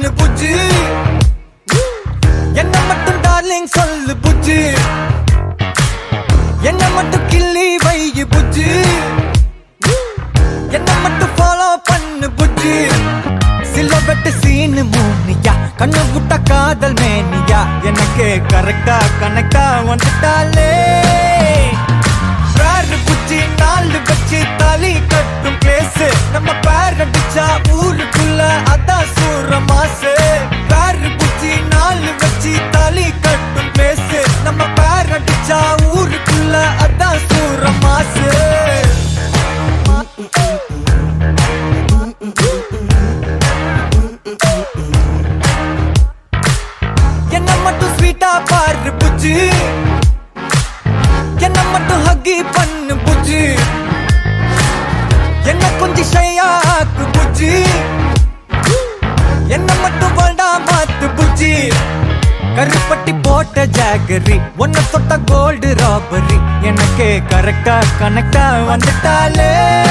பண்ணு புஜ்ஜி என்ன மட்டும் டார்லிங் சொல்லு புஜ்ஜி என்ன மட்டும் கிள்ளி வை புஜ்ஜி என்ன மட்டும் ஃபாலோ பண்ணு புஜ்ஜி சில வெட்டு சீனு மூனியா கண்ணு விட்ட காதல் மேனியா எனக்கு கரெக்டா கனெக்டா வந்துட்டாலே பேரு புச்சி நாலு வச்சு தாலி கட்டும் பிளேஸ் நம்ம பேர் அடிச்சா ஊருக்குள்ள அதான் சூற மாசு பேரு புச்சி நாலு வச்சு தாலி கட்டும் பிளேஸ் நம்ம பேர் அடிச்சா ஊருக்குள்ள அதான் சூற மாசு என்ன மட்டும் ஸ்வீட்டா பாரு புஜ்ஜி என்ன மட்டும் ஹக்கி பண்ணு புஜ்ஜி என்ன கொஞ்சம் ஷையா ஆக்கு புஜ்ஜி என்ன மட்டும் வேண்டா மாத்து புஜ்ஜி கருப்பட்டி போட்ட ஜாகரி ஒன்ன தொட்ட கோல்டு ராபரி எனக்கு கரெக்டா கனெக்டா வந்துட்டாலே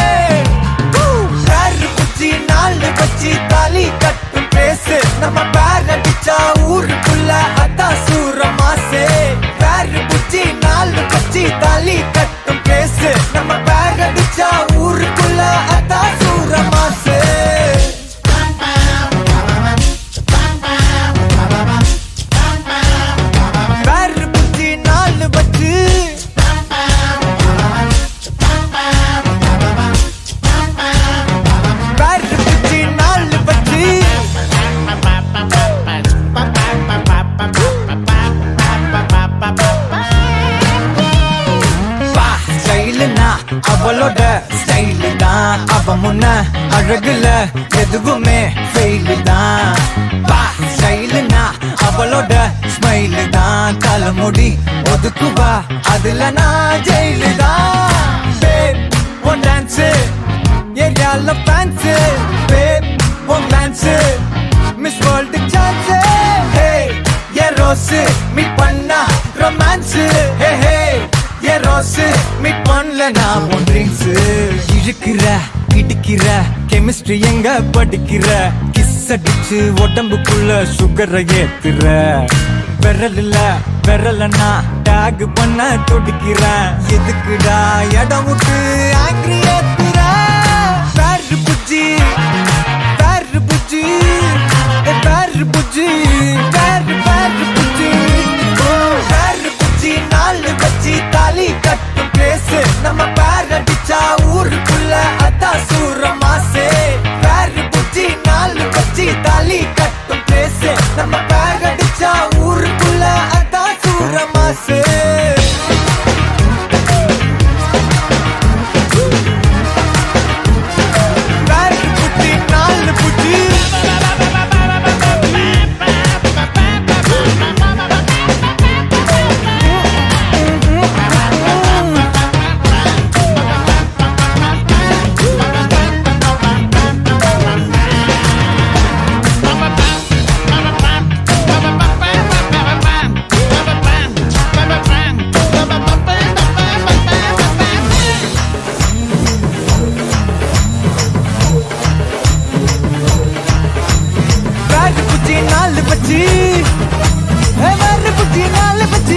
பேரு புச்சி நாலு வச்சு தாலி கட்டும் பேசு நம்ம பேர் அடிச்சா ஊருக்குள்ள அதான் சூற மாசே பேரு புச்சி நாலு வச்சு தாலி கட்டும் பேசு நம்ம பேர் அடிச்சா ஊருக்குள்ள அதான் சூற மாசே பேரு புச்சி நாலு வச்சு பேரு புச்சி நாலு வச்சு பா ஸ்டைலுனா அவளோட ஸ்டைலு தான் அவ முன்ன அழகுல எதுவுமே ஃபெயிலு தான் பா ஸ்டைலுனா அவளோட ஸ்மைலு தான் தலைமுடி ஒதுக்குவா அதுல நான் ஜெயிலு தான் பேப் ஒன் டான்ஸு ஏரியால ஃபேன்ஸு பேப் one dance miss world chance ஹே ஏ ரோஸு மீட் பண்ணா ரொமான்ஸு ஹே ஹே ஏ ரோஸு மீட் பண்ணல நான் உன் ட்ரிங்க்ஸ் இழுக்கிற இடிக்கிற கெமிஸ்ட்ரி எங்க படிக்கிற கிஸ் அடிச்சு உடம்புக்குள்ள சுகரை ஏத்துற விரல் இல்ல விரலன்னா டேக் பண்ண துடிக்கிறேன் எதுக்குடா இடம் விட்டு ஆங்கிரி ஏத்துற பேரு புஜ்ஜி பேரு புஜ்ஜி ஏ பேரு புஜ்ஜி பேரு பேரு புஜ்ஜி பேரு புஜ்ஜி நாலு வச்சு தாலி கட்டும் பேசு நம்ம பேர் அடிச்சா ஊருக்குள்ள அதான் சூற மாசே பேரு புஜ்ஜி நாலு வச்சு தாலி கட்டும் பேசு நம்ம பேர் அடிச்சா ஊருக்குள்ள அதான் சூற மாசே பேரு புஜ்ஜி நாலு புஜ்ஜி பேரு புஜ்ஜி நாலு பச்சி பேரு புஜ்ஜி நாலு பச்சி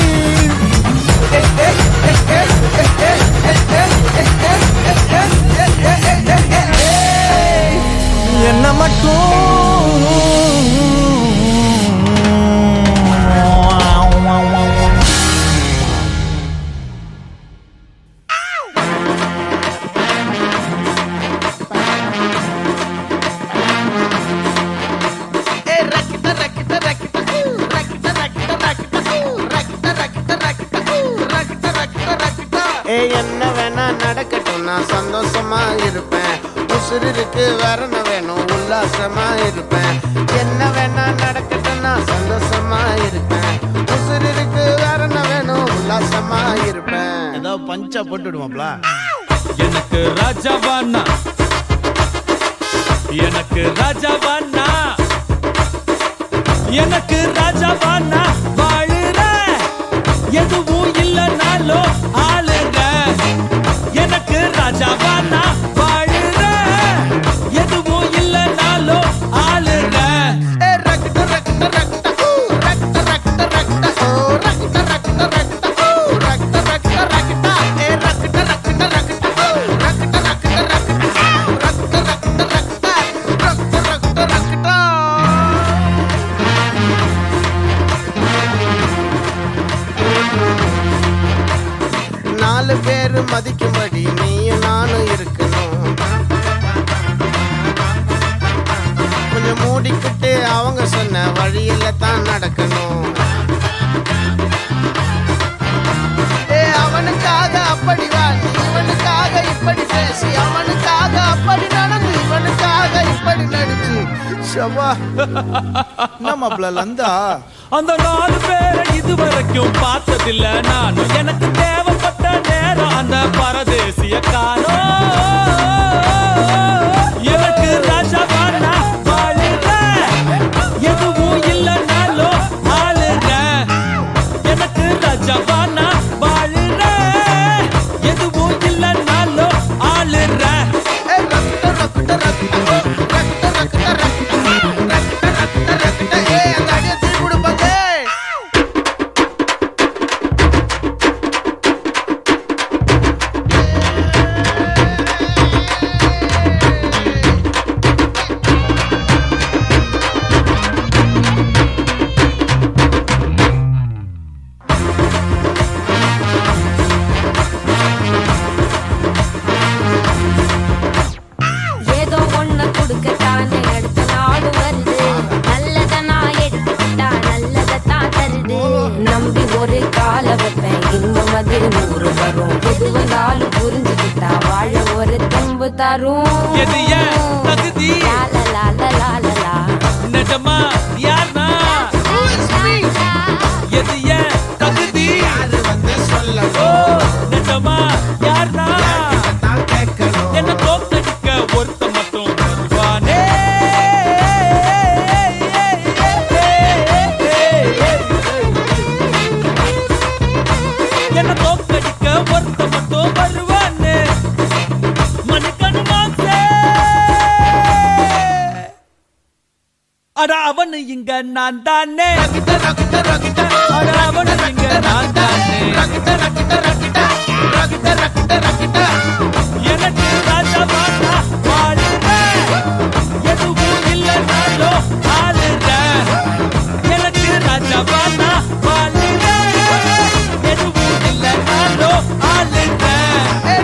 என்ன மட்டும் ஏய் என்ன வேணா நடக்கட்டும் நான் சந்தோஷமா இருப்பேன் உசுருக்கு வரணும் வேணும் உல்லாசமா இருப்பேன் என்ன வேணா நடக்கட்டும் நான் சந்தோஷமா இருப்பேன் உசுருக்கு வரணும் வேணும் உல்லாசமா இருப்பேன் ஏதோ பஞ்சா போட்டு விடுவாப்ல எனக்கு ராஜாவானா எனக்கு ராஜாவானா எனக்கு ராஜாவானா வாழுற எதுவும் இல்லைனாலும் ஆளுங்க எனக்கு ராஜாவானா வாழுற எதுவும் இல்லைனாலும் ஆளுங்க அவங்க சொன்ன வழியில தான் நடக்கணும் ஏ அவனுக்காக அப்படி வாழ்ந்து இவனுக்காக இப்படி பேசி அவனுக்காக அப்படி நடந்து இவனுக்காக இப்படி நடிச்சு ஷபா நம்மள லந்தா அந்த நாலு பேரை இதுவரைக்கும் பார்த்ததில்ல நானும் எனக்கு தேவைப்பட்ட நேரம் அந்த பரதேசிய காலம் எனக்கு ராஜாவானா வாழுறேன் எதுவும் இல்லைனாலும் ஆளுறேன் எனக்கு ராஜாவானா வாழுறேன் எதுவும் இல்லைனாலும் ஆளுறேன் ஏ ரக்த ரக்த ரக்த ரக்த ரக்த ரக்த ரக்த ரக்த ஏ அந்த அடியை திருப்பி கொடுப்பாங்க ஏதோ ஒண்ணு கொடுக்கத்தானே அடுத்த நாடு வருது நல்லத நான் எடுத்துக்கிட்டா நல்லதத்தான் தருது நம்பி ஒரு கால வைப்பேன் இன்னும் அது நூறு வரும் எது வந்தாலும் புரிஞ்சுக்கிட்டா வாழ ஒரு தெம்பு தரும் எது ஏன் தகுதி லால லால லால லா. நிஜமா யார்னா எது ஏன் தகுதி அது வந்து ஓ சொல்லணும் நிஜமா யார்னா தான் கேட்கணும் என்ன தோக்கடிக்க ஒருத்த மட்டும் வருவானே என்ன தோக்கடிக்க ஒருத்த மட்டும் வருவானே மணிக்கணு மாசே அட அவனு இங்க நான் தானே அட அவனு இங்க நான் தானே எனக்கு ராஜாவானா வாழுறேன் எதுவும் இல்லைனாலும் ஆளுறேன் எனக்கு ராஜாவானா வாழுறேன் எதுவும் இல்லைனாலும் ஆளுறேன்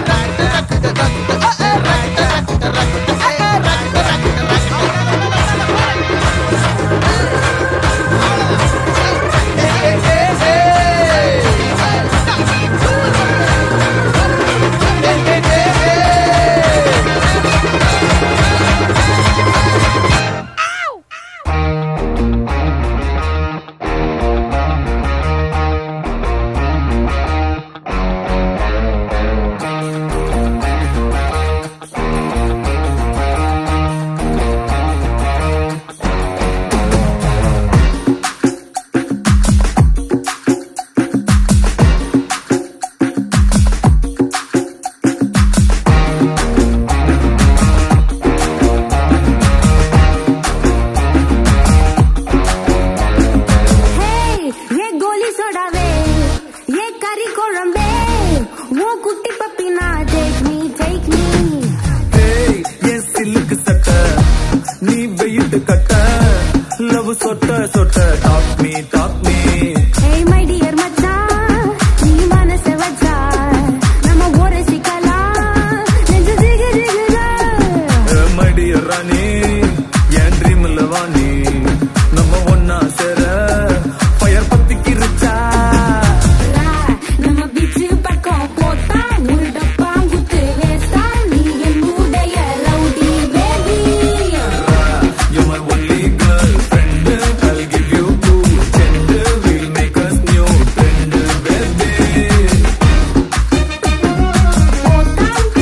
ஹேய், ஏ கோலி சோடாவே ஏ கறி குழம்பே ஓ குட்டி பப்பினா டேக் மீ டேக் மீ ஏய் என் சில்லுக்கு சட்ட நீ வெயிட்டு கட்ட லவ் சொட்ட சொட்ட talk me talk me hey my dear மச்சான் நீ மனச வச்சா நம்ம ஒரு சிக்கலாம் நெஞ்சு ஜிகு ஜிகுதா மடிய ராணி என் ட்ரீம்ல வாணி நம்ம ஒன்னா சேர ஃபயர் பத்திக்கிருச்சா நம்ம பீச்சு பக்கம் போட்டா ஒரு டப்பா குத்து வேஸ்டா நீ என் உடைய rowdy baby You're my only girlfriend. I'll give you two gender. We'll make us new trend, baby.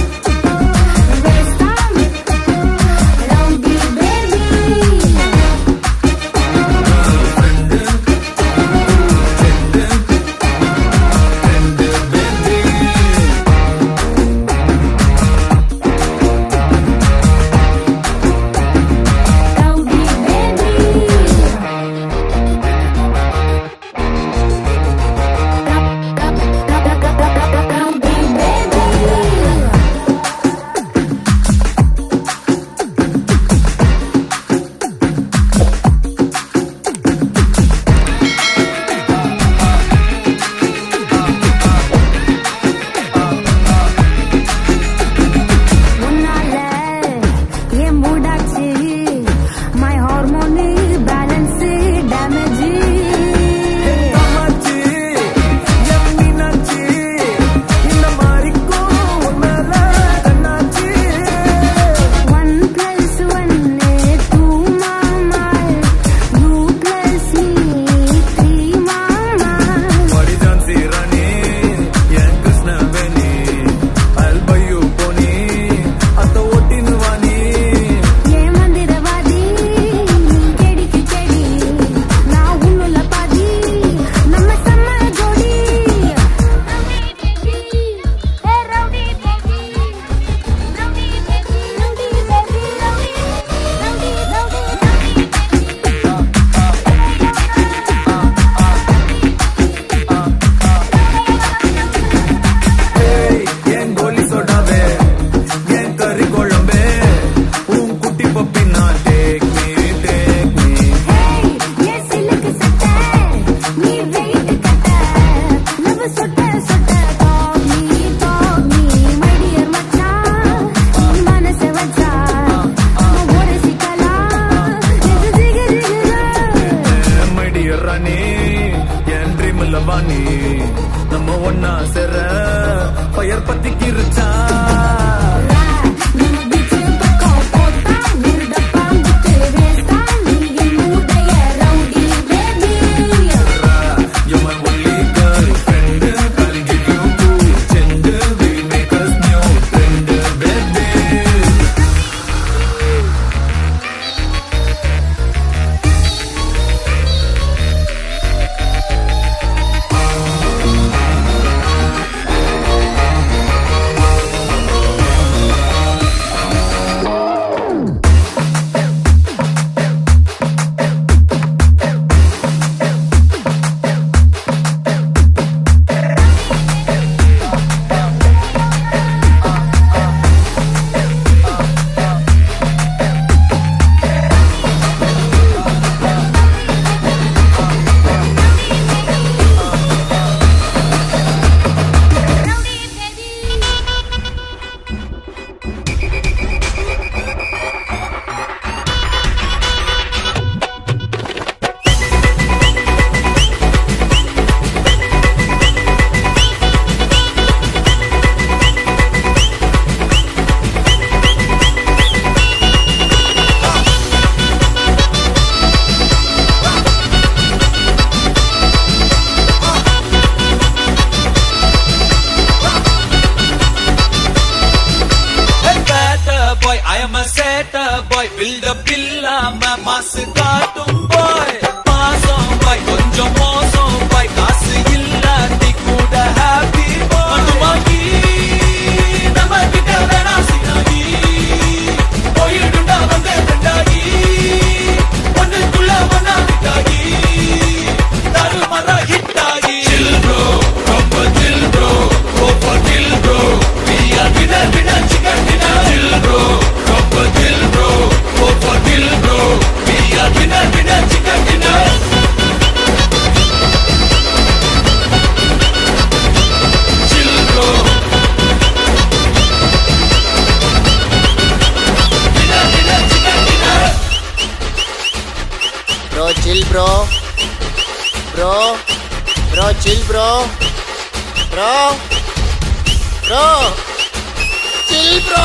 போட்டா வேஸ்டா ரவுடி பேபி திக்கிருச்சான் நம்ம பீச்சு பக்கம் போட்டா முருட பாம்புக்கு வேஸ்டா நீ என்னுடைய rowdy baby You're my only girlfriend. I'll give you two gender. We make us new trend, baby. Hey, better boy, I am a setter boy. Build up இல்லாம மாசு காட்டும் boy. மாசம் boy, கொஞ்சம் மோசம் boy. காசு இல்லாட்டி கூட happy boy. மண்ணுமாக்கி, நம்ம கிட்ட வேணாம் சீனாகி. போயிடுண்டா வந்து ரெண்டாகி. ஒண்ணுக்குள்ள ஒண்ணா விட்டாகி. தாறுமாறா hit ஆகி. Chill bro, ரொம்ப chill bro. Go for kill bro. We are winner, winner, chicken dinner. Chill bro, ரொம்ப chill bro. Go for kill bro. We are winner, winner, chicken dinner. Chill bro. Winner, winner, chicken dinner. Bro chill bro bro bro chill bro bro bro chill bro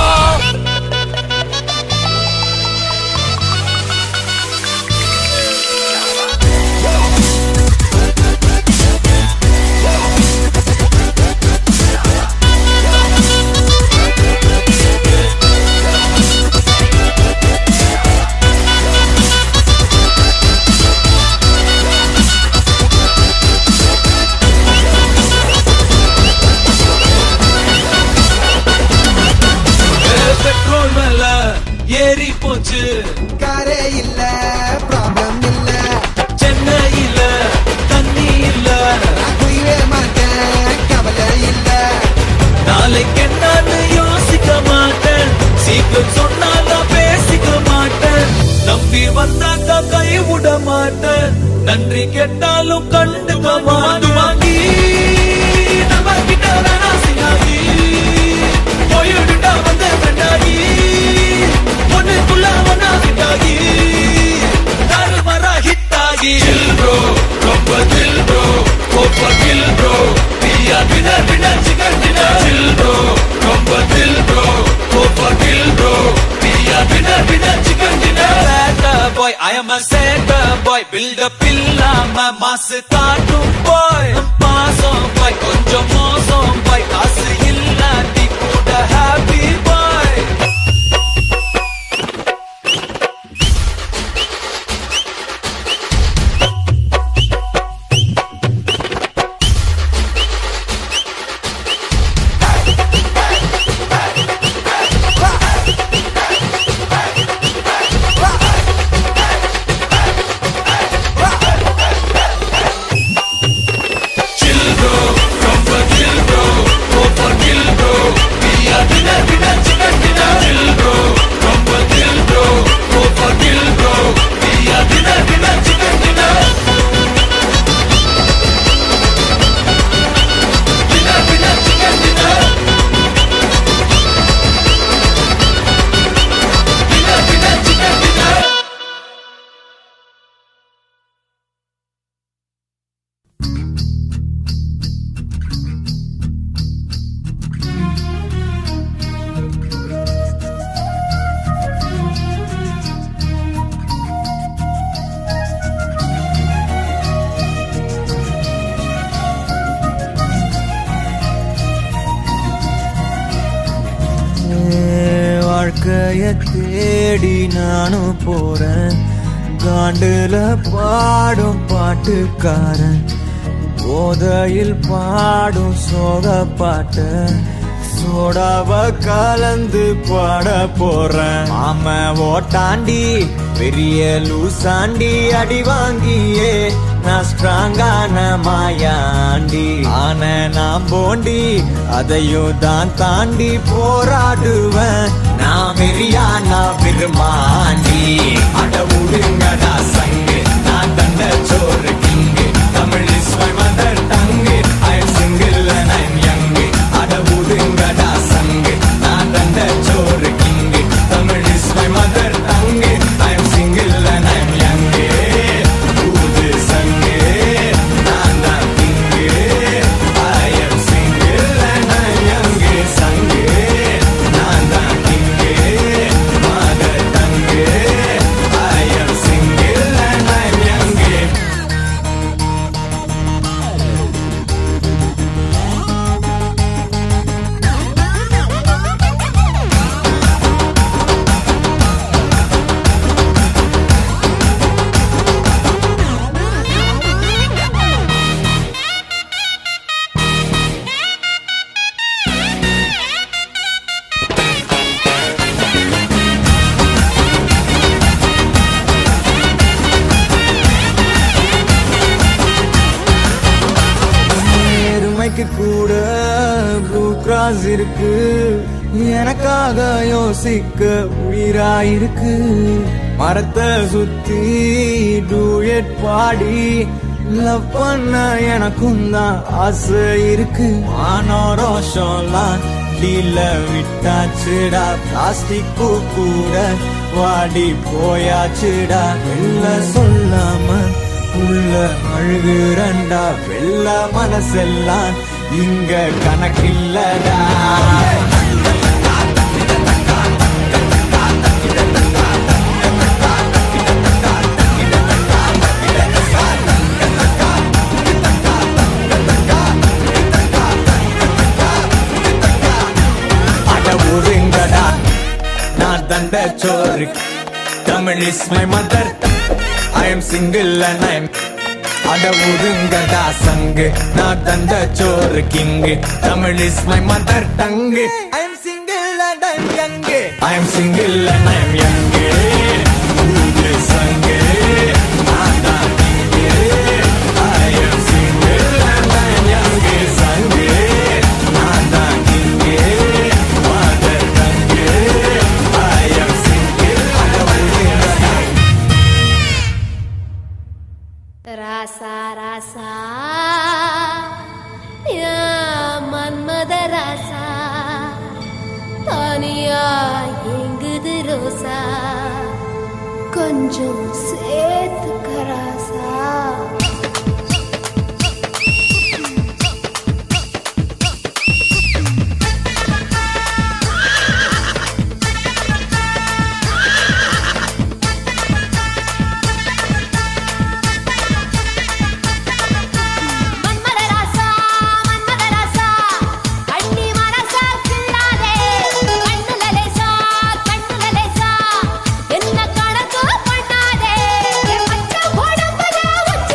petrol மேல ஏறி போச்சு காரே இல்ல problem இல்ல சென்னையில தண்ணி இல்ல நான் குயிவே மாட்டேன் கவலை இல்ல நாளைக்கு என்னன்னு யோசிக்க மாட்டேன் சீக்கிரம் சொன்னாலும் பேசிக்க மாட்டேன் நம்பி வந்தாக்கா கை விட மாட்டேன் நன்றி கேட்டாலும் கண்டுக்க மாட்டேன் வாங்கி நம்ம கிட்ட வேணா சினாகி போயிடுண்டா வந்து கண்டாகி ஒண்ணுக்குள்ள ஒன்னா விட்டாகி தாறுமாறா ஹிட் ஆகி chill bro ரொம்ப chill bro over kill bro we are winner winner chicken dinner chill bro ரொம்ப chill bro over kill bro we are winner winner chicken dinner better boy I am a setter boy build up இல்லாம மாசு காட்டும் boy மாசம் boy கொஞ்சம் மோசம் boy காசு இல்லாட்டி கூட happy boy chill bro, ரொம்ப chill bro, over kill bro. We are winner, winner, வாழ்க்கைய தேடி நானும் போறேன் காண்டுல பாடும் பாட்டுக்காரன் போதையில் பாடும் சோக பாட்ட சோடாவ கலந்து பாட போறேன் ஆம ஓட்டாண்டி பெரிய லூசாண்டி அடி வாங்கியே நான் ஸ்ட்ராங்கான மாயாண்டி ஆன நான் போண்டி அதையும் தான் தாண்டி போராடுவேன் நான் வெறியா நான் விரும்பாண்டி அட உடுங்கடா சங்கு நான் தண்ட சோறு king Tamil is my mother tongue I am single and I am young அட உடுங்கடா சங்கு நான் தண்ட சோறு king Tamil is my mother tongue I am single and I am young ஊது சங்கு நான் தான் king I am single and I am young சங்கு நான் தான் king mother tongue I am single and I am young நேர்மைக்கு கூட ப்ளூ கிராஸ் இருக்கு எனக்காக யோசிக்க உயிராயிருக்கு மரத்தை சுத்தி டூயட் பாடி லவ் பண்ண எனக்கும் தான் ஆசை இருக்கு மானோரோஷம்லாம் டீல விட்டாச்சுடா பிளாஸ்டிக் பூ கூட வாடி போயாச்சுடா வெளில சொல்லாம உள்ள அழுகுறண்டா வெள்ள மனசெல்லாம் இங்க கணக்கில்லடா அட ஒருங்கடா நான் தண்ட சோறு Tamil is my mother I am single and I am அட ஒருங்கடா சங்கு நான் தந்த சோறு king Tamil is my mother tongue I am single and I am young I am single and I am young ஊது சங்கு நான் தான் king I am single and I am young சங்கு நான் தான் king mother tongue I am single அட ஒருங்கடா ராசா ராசா யா மன்மத ராசா தனியா எங்குது ரோசா கொஞ்சம் சேர்த்துக்க ராசா மன்மத ராசா மன்மத ராசா அண்ணி மனசா கிள்ளாதே கண்ணுல லேசா கண்ணுல லேசா என்ன கணக்கு பண்ணாதே என் மச்சான் உடம்புல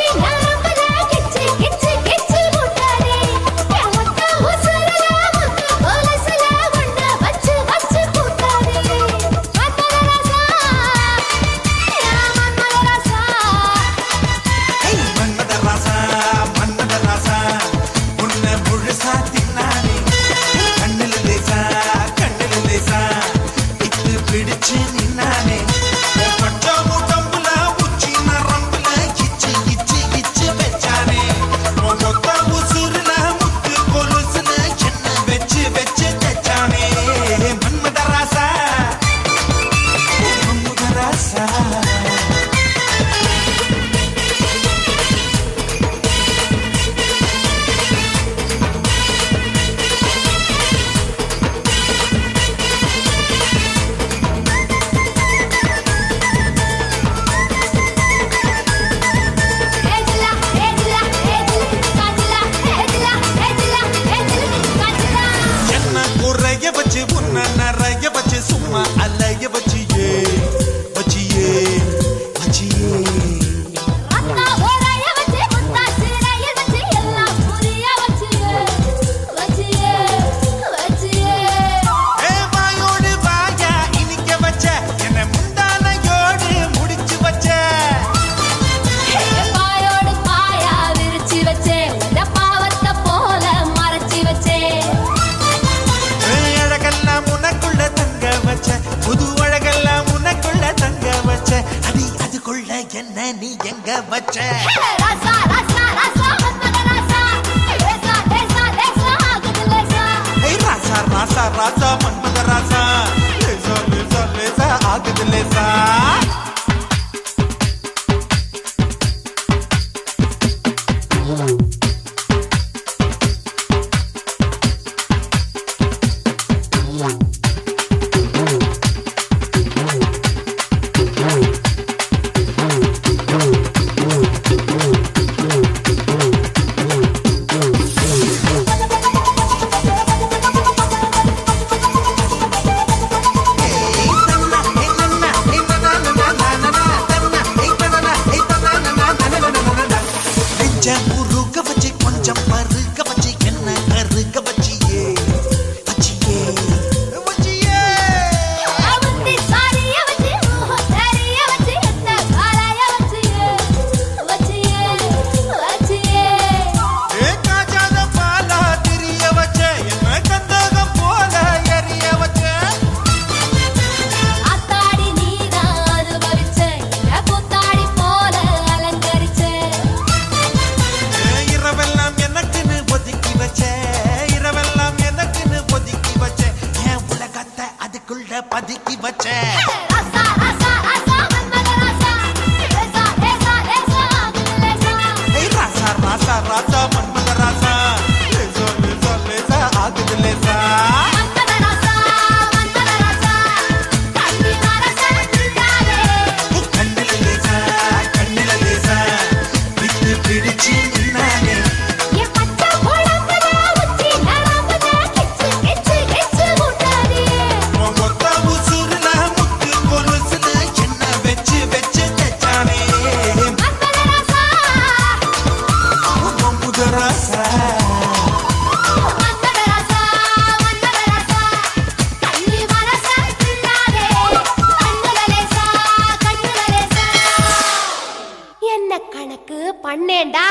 நீ எங்க வச்ச ராசா ராசா ராசா மன்மத ராசா லேசா லேசா லேசா ஆகுது லேசா ஏய் ராசா ராசா ராசா மன்மத ராசா லேசா லேசா லேசா ஆகுது லேசா நெஞ்ச உருக வச்சு கொஞ்சம் பருக வச்சு என்ன கருக வச்சியே வச்சியே வச்சியே அவந்தி சாரிய வச்சி ஓ சாரிய வச்சி என்ன காலாய வச்சி வச்சி வச்சி ஏ காஜாத பாலா திரிய வச்ச என்ன கந்தகம் போல எரிய வச்ச ஆத்தாடி நீதான் அனுபவிச்ச என்ன புத்தாடி போல அலங்கரிச்ச ஏ, இரவெல்லாம் எனக்குன்னு ஒதுக்கி வச்ச இரவெல்லாம் எனக்குன்னு ஒதுக்கி வச்ச என் உலகத்தை அதுக்குள்ள பதுக்கி வச்ச ராசா ராசா ராசா மன்மத ராசா லேசா லேசா லேசா ஆகுது லேசா ஏய் ராசா ராசா ராசா மன்மத ராசா லேசா லேசா லேசா ஆகுது லேசா மன்மத ராசா மன்மத ராசா கண்ணி மரசா நின்றாரே ஏய், கண்ணுல லேசா கண்ணுல லேசா விட்டு பிடிச்சு நின்னானே என் பச்சை குழம்புல உச்சி நரம்புல கிச்சு கிச்சு கிச்சு முட்டாதே உன் ஒத்த உசுருல முத்து கொலுசுல என்ன வச்சு வச்சு தச்சானே மன்மத ராசா உன் புது ராசா மன்மத ராசா மன்மத ராசா கண்ணி மரசா நின்றாரே கண்ணுல லேசா கண்ணுல லேசா என்ன கணக்கு பண்ணேன்டா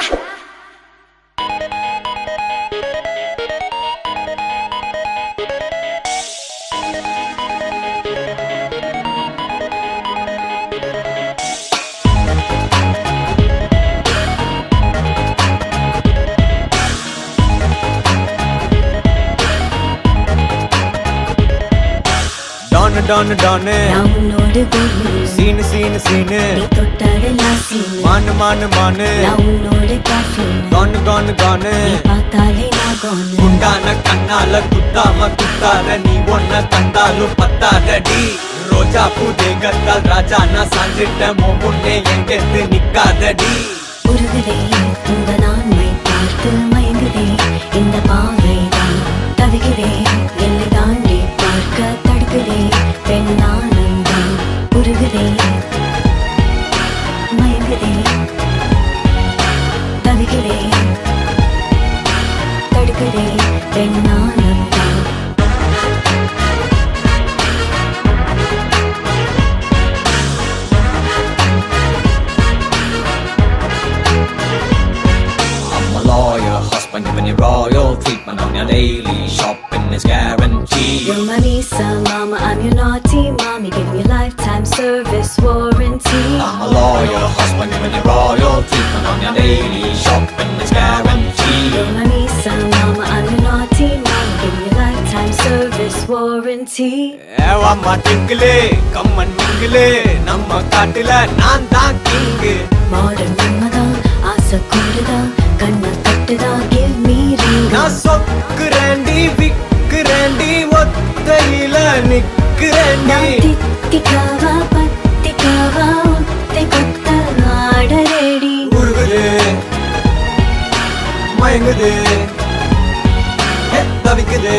டானு டானு டானு நான் உன்னோடு கோவில் சீனு சீனு சீனு நீ தொட்டாடலாம் சீனு மானு மானு மானு நான் உன்னோடு காஃபின் கானு கானு கானு நீ பார்த்தாலே நான் கோனு குண்டான கண்ணால குத்தாம குத்தாத நீ ஒன்ன கண்டாலும் பத்தாதடி ரோஜா பூ தேகத்தால் ராஜா நான் சாஞ்சிட்ட முன்னே எங்கெத்து நிக்காதடி உருகுதே உங்க நான்மை பார்த்து மயங்குதே இந்த பாவை தான் தவிக்கிறே என்னை தாண்டி பார்க்க தடுக்குதே பெண் நானும் தான் உருகுதே மயங்குதே தவிக்கிறே தடுக்குதே பெண் நானும் தான் I'm a lawyer, husband giving you royal treatment on your daily shopping is guaranteed. You're my Lisa, mama, I'm your naughty mommy. Give me lifetime service warranty. I'm a lawyer, husband giving you royal treatment on your daily shopping is guaranteed. You're my Lisa, mama, I'm your naughty mommy. Give me lifetime service warranty. ஏவாம்மா டிங்கிளே கம்மன் மிங்கிளே நம்ம காட்டுல நான் தான் king Modern மன்மதான், ஆசை கூடுதான், கண்ணை தட்டுதான், give me ring. நான் சொக்குறேண்டி விக்குறேண்டி ஒத்தையில நிக்கிறேண்டி நான் தித்திக்காவா, பத்திக்காவா, ஒத்தை கொத்த ஆட ready. உருகுது மயங்குது ஏ, தவிக்குது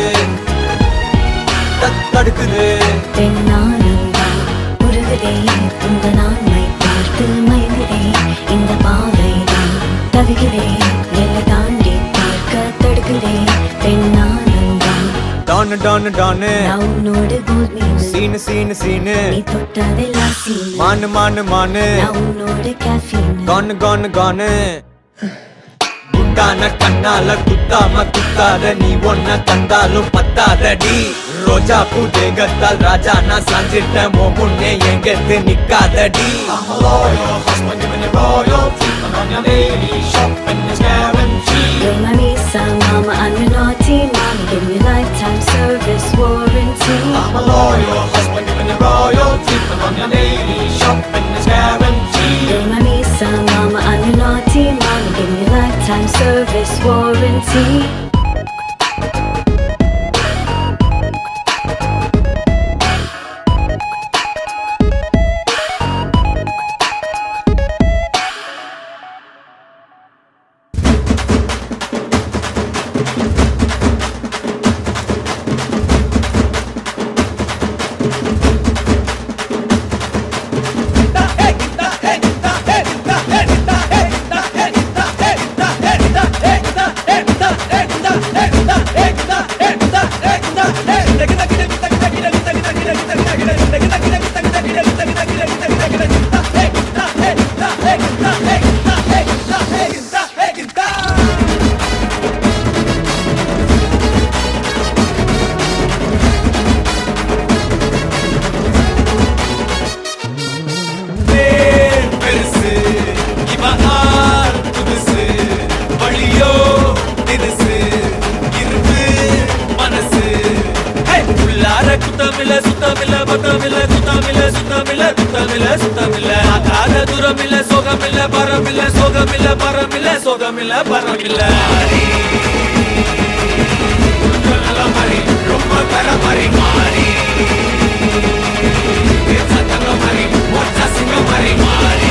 தத் தடுக்குது பெண்ணாலும் தான் உருகுதே, உங்க நான்மை பார்த்து மயங்குதே, இந்த பாவை தான் தவிக்கிறே, எல்லை தாண்டி பார்க்க தடுக்குதே, பெண்ணாலும் தான் டானு டானு டானு நான் உன்னோடு gold மீன். சீனு சீனு சீனு நீ தொட்டதெல்லாம் சீனு. மானு மானு மானு நான் உன்னோட caffeine. கானு கானு கானு அழகான கண்ணால குத்தாம குத்தாத நீ ஒன்ன தந்தாலும் பத்தாதடி ரோஜா பூ தேகத்தால் ராஜா நான் சாஞ்சிட்டேன் உன் முன்னே எங்கத்து நிக்காதடி I'm a loyal husband giving you royal treatment on your daily shopping is guaranteed You're my Misa, mama, I'm your naughty mama. Give me lifetime service warranty. I'm a loyal husband giving you royal treatment on your daily shopping is guaranteed You're my Misa, mama, I'm your naughty mama. Give me lifetime service warranty. பேர் பெருசு இவ ஆள் புதுசு வழியோ தினுசு இருப்பு மனசு ஹே! உள்ளார குத்தமில்ல சுத்தமில்ல பத்தமில்ல குத்தமில்ல சுத்தமில்ல குத்தமில்ல சுத்தமில்ல ஆகாத தூரமில்ல சோகமில்ல பரமில்ல சோகமில்ல பரமில்ல சோகமில்ல பரமில்ல நல்ல மாதிரி ரொம்ப தர மாதிரி மாறி சத்தங்க மாதிரி ஒற்ற சிங்க மாதிரி மாறி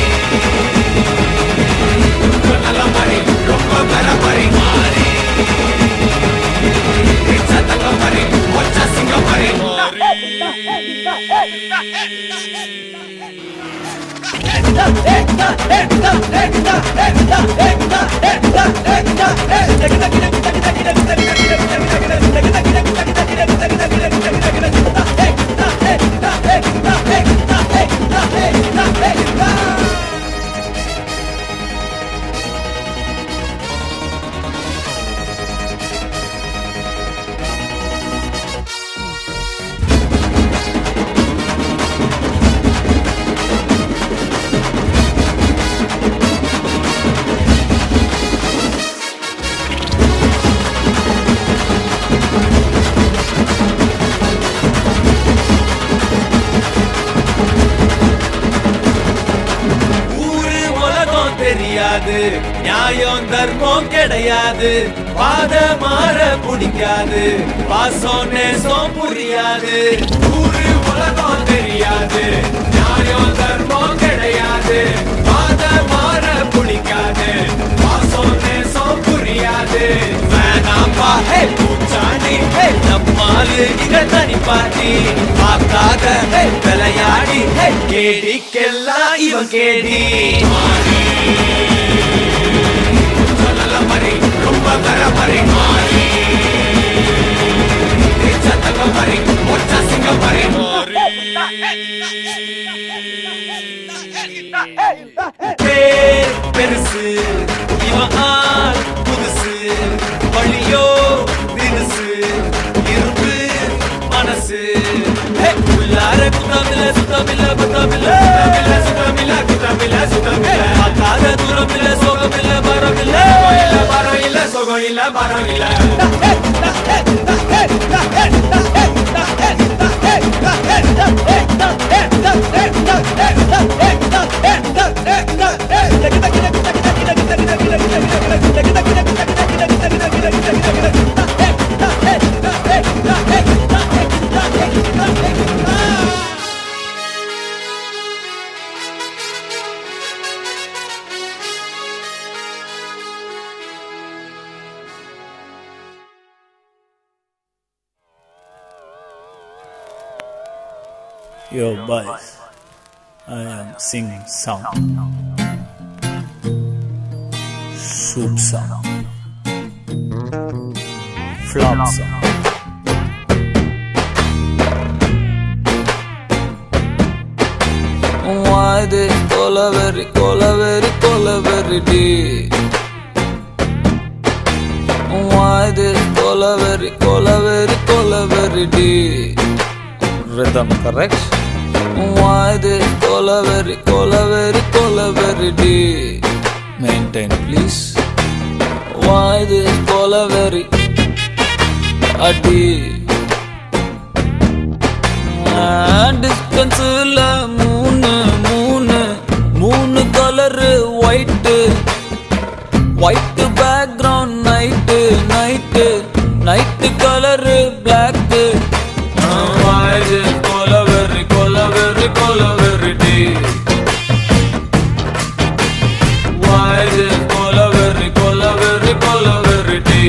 நல்ல மாதிரி ரொம்ப தர மாதிரி மாறி சத்தங்க மாதிரி ஒற்ற சிங்க மாதிரி ஊரு உலகம் தெரியாது நியாயம் தர்மம் கிடையாது பாத மாற பிடிக்காது பாசம் நேசம் புரியாது ஊரு உலகம் தெரியாது நியாயம் தர்மம் கிடையாது பாத மாற பிடிக்காது பாசம் நேசம் புரியாது வேணாம்பா ஹே பூச்சாண்டி ஹே நம்மாலு இக தனி பாட்டி பார்க்காத ஹே விளையாடி ஹே கேடிக்கெல்லாம் இவன் கேடி நல்ல மாதிரி ரொம்ப தர மாதிரி மாறி சத்தங்க மாதிரி ஒற்ற சிங்க மாதிரி பேர் பெருசு இவன் ஆள் புதுசு வழியோ தினுசு இருப்பு மனசு ஹே! உள்ளார குத்தமில்ல சுத்தமில்ல பத்தமில்ல சுத்தமில்ல சுத்தமில்ல குத்தமில்ல சுத்தமில்ல பார்க்காத தூரம் இல்ல சோகம் இல்ல பரம் இல்ல இல்ல பரம் இல்ல சோகம் இல்ல பரம் இல்ல Yo, boys, I am singing song. Soup song. Flop song. Why this colaveri, colaveri, colaveri D? Why this Colaveri, Colaveri, Colaveri D? Rhythm, correct? Why this Colaveri, Colaveri, Colaveri D? Maintain, please. Why this Colaveri? A D. டிஸ்டன்ஸில் மூணு மூணு மூணு colour white white background night night night colour block கொலவெறி கொலவெறி கொலவெறி D கொலவெறி கொலவெறி கொலவெறி D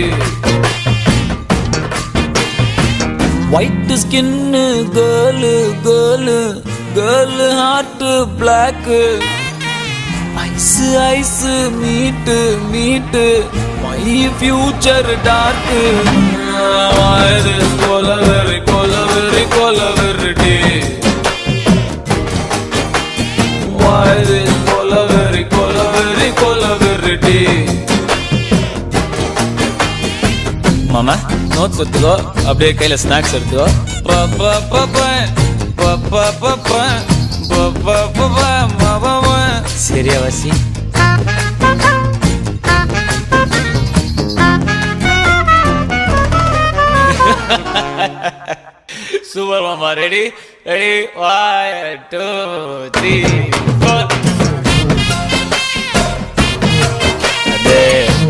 white skin girl girl girl heart block ice ice மீட்டு மீட்டு my future torque கொலவெறி கொலவெறி கொலவெறி டே கொலவெறி கொலவெறி கொலவெறி டே மாமா notes எடுத்துக்கோ அப்படியே கையில ஸ்நாக்ஸ் எடுத்துக்கோ ப, ப, ப, ப, ப, ப, ப, ப, ப, ப, ப, ப, ம, ப, ப. சரியா வாசி சூப்பர் மாமா ready ready one two three four அதே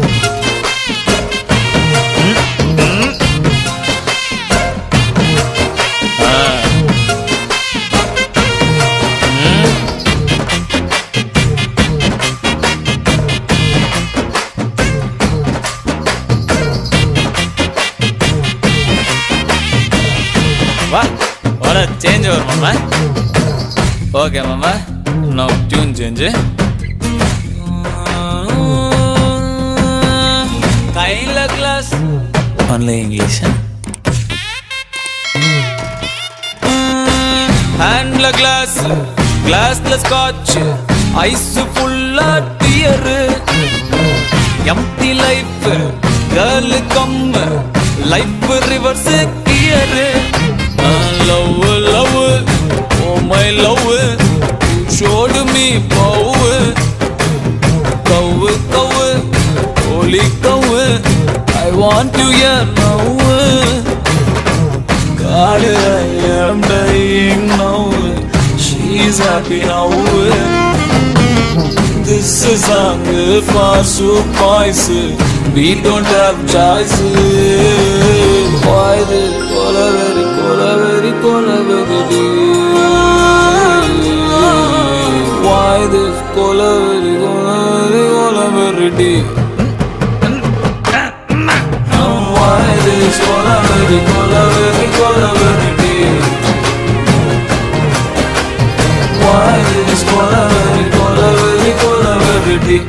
வா வர சேஞ்ச் வரும் மாமா ஓகே மாமா நோ டியூன் சேஞ்சு கையில கிளாஸ் ஒன்லி இங்கிலீஷ் ஹேண்ட்ல கிளாஸ் கிளாஸ்ல ஸ்காட்ச் ஐஸ் ஃபுல்லா dear empty life girl come life reverse gear love love oh my love showed me பவு கவு கவு holy கவு I want to hear now God, I am dying now. She's happy now. This is song for soup boys. We don't have choice. Why the cola very cola very cola very Why this cola very cola very cola very deep? Why this cola very cola very cola very deep? Why this cola very cola very cola very deep?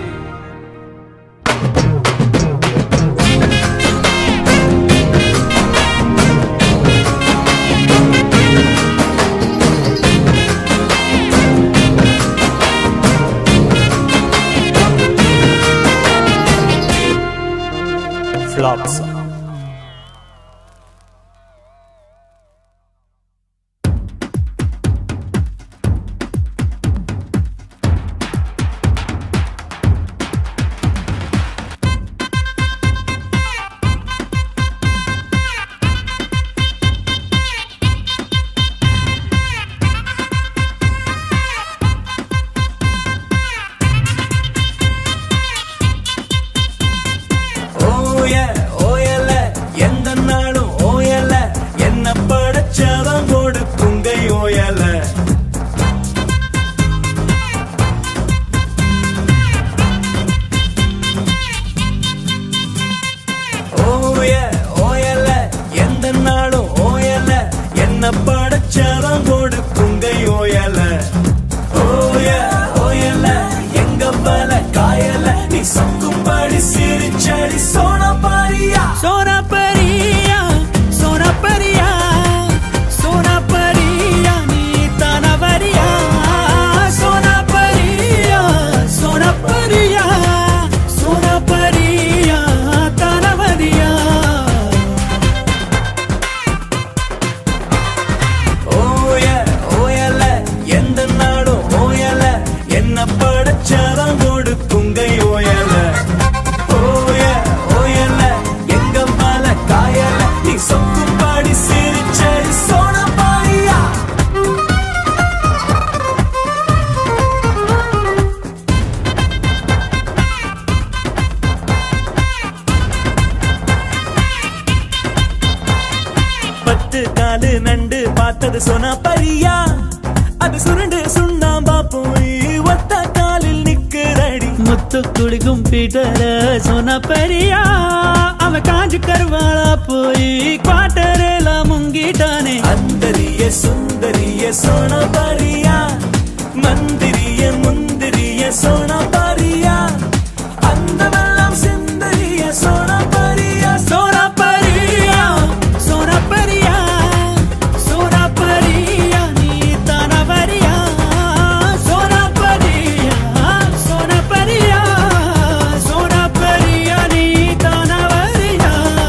தொட்டது சொன்னா பரியா அது சுருண்டு சுண்ணாம்பா போய் ஒத்த காலில் நிக்கிறடி முத்து குளிக்கும் பீட்டர சொன்ன பெரியா அவன் காஞ்சு கருவாளா போய் குவாட்டரெல்லாம் முங்கிட்டானே அந்தரிய சுந்தரிய சோனா பரியா மந்திரிய முந்திரிய சோனா பரியா அந்தமெல்லாம் சிந்தரிய சோனா பரியா சோனா பரியா சோனா பரியா சோனா பரியா நீ தான வரியா சோனா பரியா சோனா பரியா சோனா பரியா நீ தான வரியா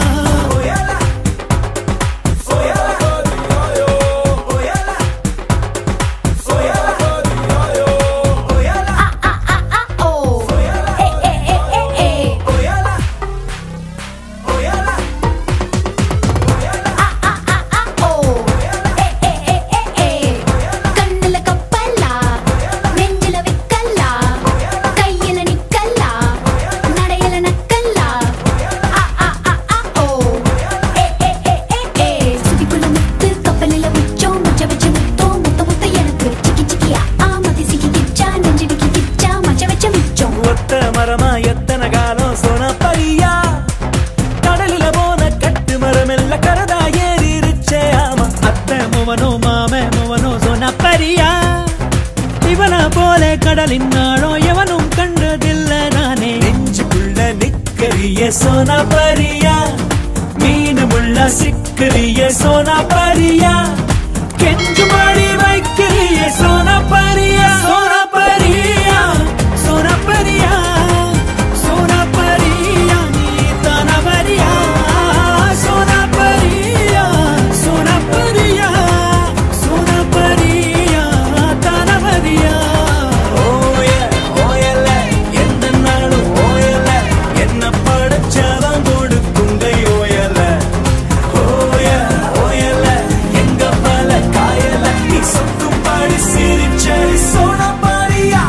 கண்ணுல கப்பல்லா நெஞ்சில விக்கல்லா கையில நிக்கல்லா நடையில நக்கல்லா ஆ ஆ ஆ ஆ ஓ ஏ ஏ ஏ ஏ ஏ சுதிக்குள்ள முத்து கப்பலில உச்சம் முச்ச வச்ச முத்தோ முத்த முத்த எனக்கு சிக்கி சிக்கியா ஆ மதி சிக்கி கிச்சா நெஞ்சு விக்கி கிச்சா மச்ச வச்ச மிச்சம் ஒத்த மரமா எத்தனை காலம் சோனா பரியா கடலில போன கட்டு மரம் எல்ல கரதா ஏறிருச்சே ஆமா அத்தை முவனோ மாமே முவனோ சோனா பரியா இவன போல கடலின் நாளோ எவனும் கண்டதில்ல நானே நெஞ்சுக்குள்ள நிக்கரிய சோனா பரியா மீனு முள்ள சிக்கரிய சோனா பரியா கெஞ்சு மணி வைக்கிறிய சோனா பரியா சோனா பரியா சோனா பரியா சோனா பரியா நீ தான வரியா சோனா பரியா சோனா பரியா சோனா பரியா தான வரியா ஓய ஓயல எந்த நாளும் ஓயல என்ன படைச்சவன் கொடுக்குங்க ஓயல ஓய ஓயல எங்க பல காயல நீ சொத்தும் பாடி சிரிச்சரி சோனா பரியா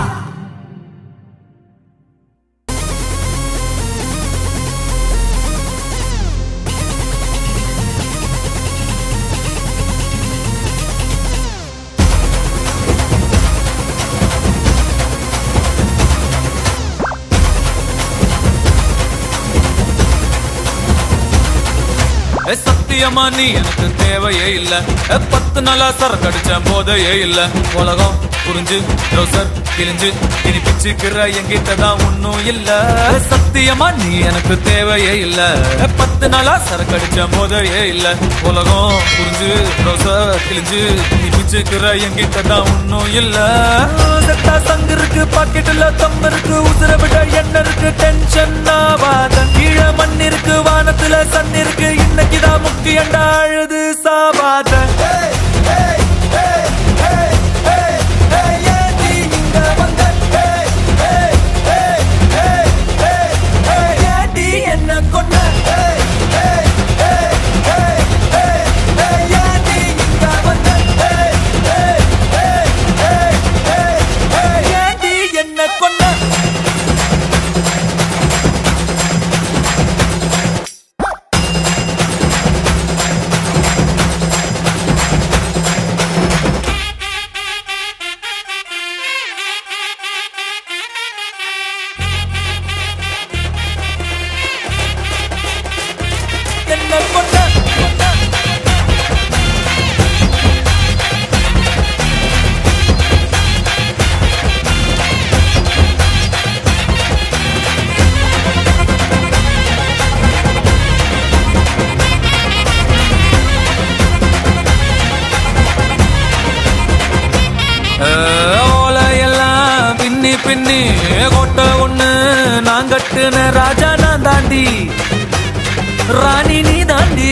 ஏ, சத்தியமா நீ எனக்கு தேவையே இல்ல ஏ, பத்து நாளா சரக்கு அடிச்ச போதையே இல்ல உலகம் புரிஞ்சு ரோசர் கிழிஞ்சு இனி பிச்சுக்கிற என்கிட்ட தான் ஒன்னும் இல்ல ஏ, சத்தியமா நீ எனக்கு தேவையே இல்ல ஏ, பத்து நாளா சரக்கு அடிச்ச போதையே இல்ல உலகம் புரிஞ்சு ரோசர் கிழிஞ்சு இனி பிச்சுக்கிற என்கிட்ட தான் ஒன்னும் இல்ல செத்தா சங்கு இருக்கு பாக்கெட்டுல தம் இருக்கு உசுர விட என்ன இருக்கு டென்ஷன் ஆவாத கீழே மண் இருக்கு வானத்துல சன் இருக்கு இன்னைக்குதான் முக்கியண்டா அழுது சாவாத என்ன கொண்ட என்ன கொண்ட என்ன கொண்ட ஓலையெல்லாம் பின்னி பின்னி கொட்ட ஒண்ணு நான் கட்டுன ராஜா நான் தாண்டி ராணி நீ தாண்டி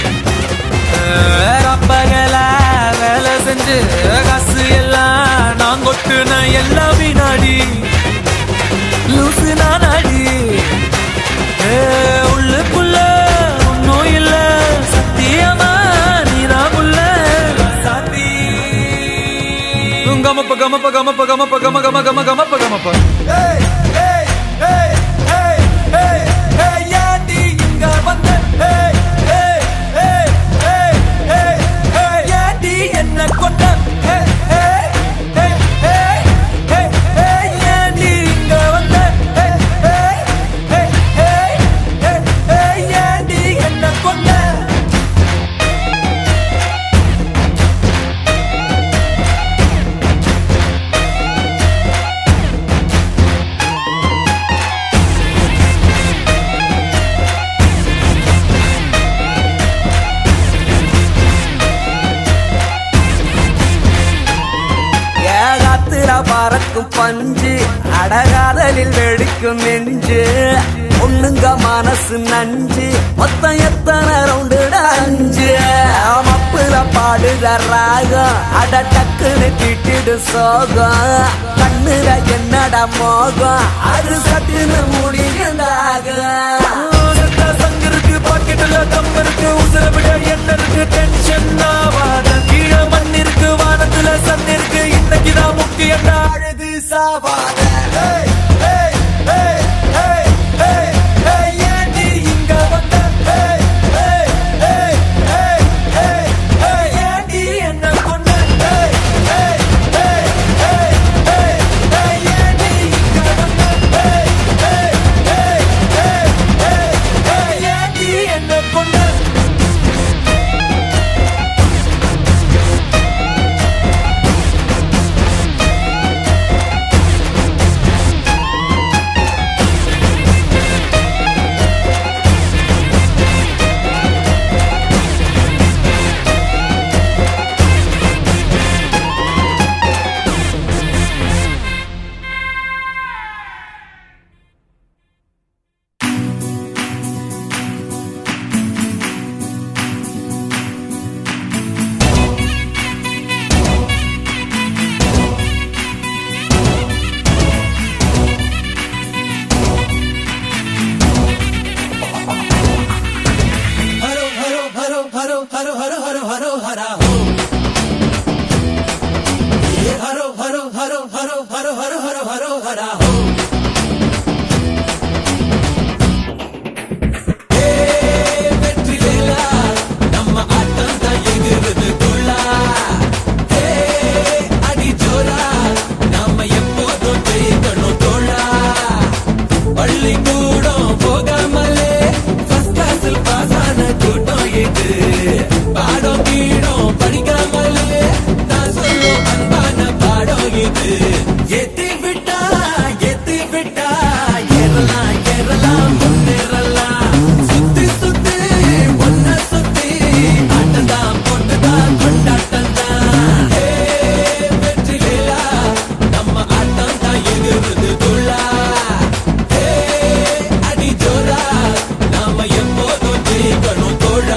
அப்பகல வேலை செஞ்சு காசு எல்லாம் நான் கொட்டுன எல்லா வினாடி லூசு நானாடி ஏ, உள்ளுக்குள்ள ஒன்னும் இல்ல சத்தியமா நீதான் உள்ள சாத்தி கமப்ப கமப்ப கமப்ப கமப்ப கம கம கம கமப்ப கமப்ப ஏண்டி இங்க வந்த ஏண்டி என்ன பஞ்சு அடகாதலில் வெடிக்கும் நெஞ்சு ஒண்ணுங்க மனசு நஞ்சு மொத்தம் எத்தனை ரவுண்டு அஞ்சு மப்புல பாடுற ராகம் அட டக்குன்னு திட்டிடு சோகம் கண்ணுல என்னட மோகம் அது சட்டுன்னு முடியுதாக சங்கிருக்கு பாக்கெட்டுல தம் இருக்கு உசுர விட என்ன இருக்கு டென்ஷன் ஆவாத கீழே மண் இருக்கு வானத்துல சன் இருக்கு இன்னைக்குதான் முக்கியம் அழுது சாவாத Hey, hey, hey, hey, hey, hey, ஏன்டி இங்க வந்த? Hey, hey, hey, hey, hey, hey, ஏன்டி என்ன கொன்ன? Hey, hey, hey, hey, hey, hey, ஏன்டி இங்க வந்த? Hey, hey, hey, hey, hey, hey, ஏன்டி என்ன கொன்ன? ஹரோ ஹரோ ஹரோ ஹரோ ஹரோ ஹரோ ஹரோ ஹரோ ஹரா ஹரோ ஹரோ ஹரோ ஹரோ ஹரோ ஹரோ ஹரோ ஹரோ ஹரா வெற்றி வேலா நம்ம ஆட்டம் தான் எங்கிறது துள்ளா அடி ஜோரா நாம எப்போதும் ஜெயிக்கணும் தோழா பள்ளிக்கூடம் போகாமலே ஃபர்ஸ்ட் கிளாஸில் பாஸ் ஆன கூட்டம் இது பாடம் கீடம் படிக்காமலே நான் சொல்லும் அன்பான பாடம் இது ஏத்தி விட்டா ஏத்தி விட்டா ஏறலாம் ஏறலாம் முன்னேறலாம் சுத்தி சுத்தி ஒன்ன சுத்தி ஆட்டந்தான் போட்டுதான் கொண்டாட்டந்தான் வெற்றி வேலா நம்ம ஆட்டம் தான் எங்கிறது துள்ளா அடி ஜோரா நாம எப்போதும் ஜெயிக்கணும் தோழா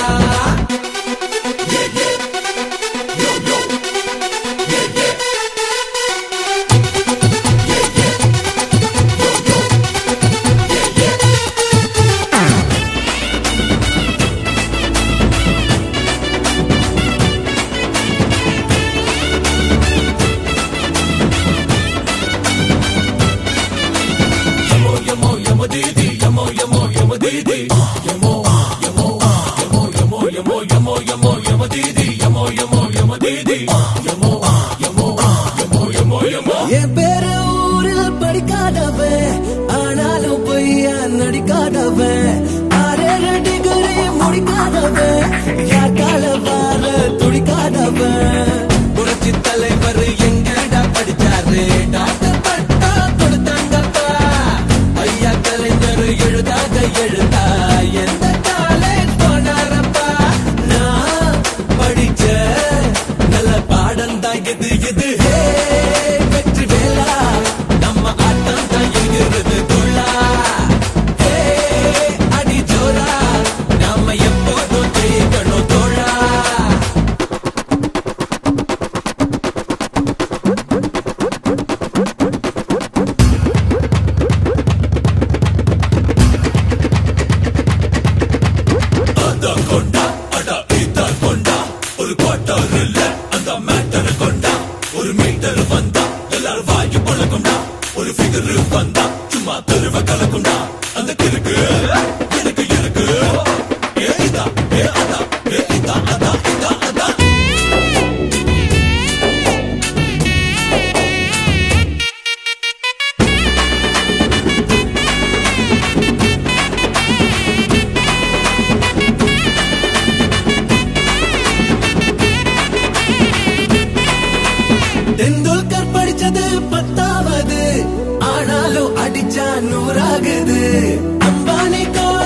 Yamo, yamo, yamo, didi, yamo, yamo, yamo, didi. Yamo, yamo, yamo, yamo, yamo, yamo, yamo, yamo, didi. Yamo, yamo, yamo, didi. Yamo, yamo, yamo, yamo, yamo. என் பேர ஊரில் படிக்காதவன் ஆனாலும் பொய்யா நடிக்காதவன் ஆறேழு டிகிரி முடிக்காதவன் யார் கால வார துடிக்காதவன் புரட்சி தலைவர் எங்கடா படிச்சாரு டாக்டர் பட்டா கொடுத்தாங்கப்பா ஐயா கலைஞர் எழுதாத எழுதா எந்த காலேஜ் போனாரப்பா நான் படிச்ச நல்ல பாடம் தான் எது எது ஹே, வெற்றி வேலா நம்ம ஆட்டம் தான் எங்கிறது துள்ளா ஹே, அடி ஜோரா நாம எப்போதும் ஜெயிக்கணும் தோழா அத கொண்டா அட இத கொண்டா ஒரு குவார்டர் இல்ல அந்த மேட்டர் கொண்டா ஒரு மீட்டர் வந்தா எல்லாரும் வாங்கி பழகுண்டா ஒரு ஃபிகர் வந்தா சும்மா தெருவ கலக்குண்டா அந்த கிறுக்கு எனக்கு இருக்கு ஏ இதா ஏ அதா ஏ இதா அதா இதா அதா தெண்டுல்கர் படிச்சது பத்தாவது ஆனாலும் அடிச்சா நூறாகுது அம்பானி கோடி